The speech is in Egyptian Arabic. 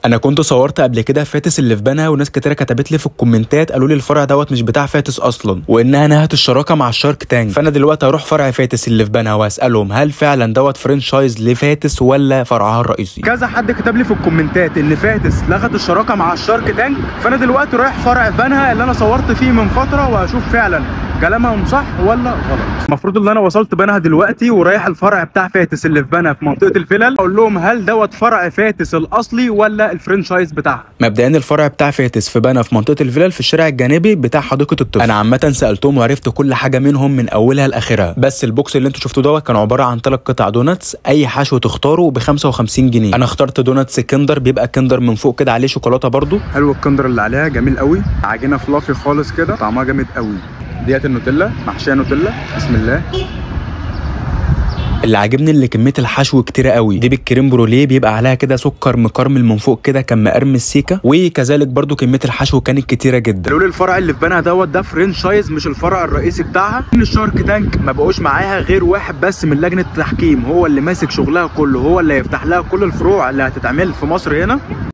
انا كنت صورت قبل كده فاتس اللي في بنها وناس كتيره كتبت لي في الكومنتات قالوا لي الفرع دوت مش بتاع فاتس اصلا وانها نهت الشراكه مع الشارك تانك فانا دلوقتي هروح فرع فاتس اللي في بنها واسالهم هل فعلا دوت فرانشايز لفاتس ولا فرعها الرئيسي كذا حد كتب لي في الكومنتات ان فاتس لغت الشراكه مع الشارك تانك فانا دلوقتي رايح فرع بنها اللي انا صورت فيه من فتره وهشوف فعلا كلامهم صح ولا غلط المفروض ان انا وصلت بنها دلوقتي ورايح الفرع بتاع فاتس اللي في بنها في منطقه الفلل اقول لهم هل دوت فرع فاتس الاصلي ولا الفرنشايز بتاعها مبدئيا الفرع بتاع فاتس في بنها في منطقه الفلل في الشارع الجانبي بتاع حديقه الطفل انا عامه سالتهم وعرفت كل حاجه منهم من اولها لاخرها بس البوكس اللي انتوا شفتوه دوت كان عباره عن ثلاث قطع دوناتس اي حشو تختاره ب 55 جنيه انا اخترت دوناتس كندر بيبقى كندر من فوق كده عليه شوكولاته برده حلو الكندر اللي عليها جميل قوي عجينه فلافي خالص كده طعمها جامد قوي ديت النوتيلا محشيه نوتيلا بسم الله اللي عاجبني اللي كميه الحشو كتيره قوي دي بالكريم بروليه بيبقى عليها كده سكر مكرمل من فوق كده كان مقرمش سيكا وكذلك برضو كميه الحشو كانت كتيره جدا قالوا لي الفرع اللي في بنها دوت ده فرنشايز مش الفرع الرئيسي بتاعها ان الشارك تانك ما بقوش معاها غير واحد بس من لجنه التحكيم هو اللي ماسك شغلها كله هو اللي هيفتح لها كل الفروع اللي هتتعمل في مصر هنا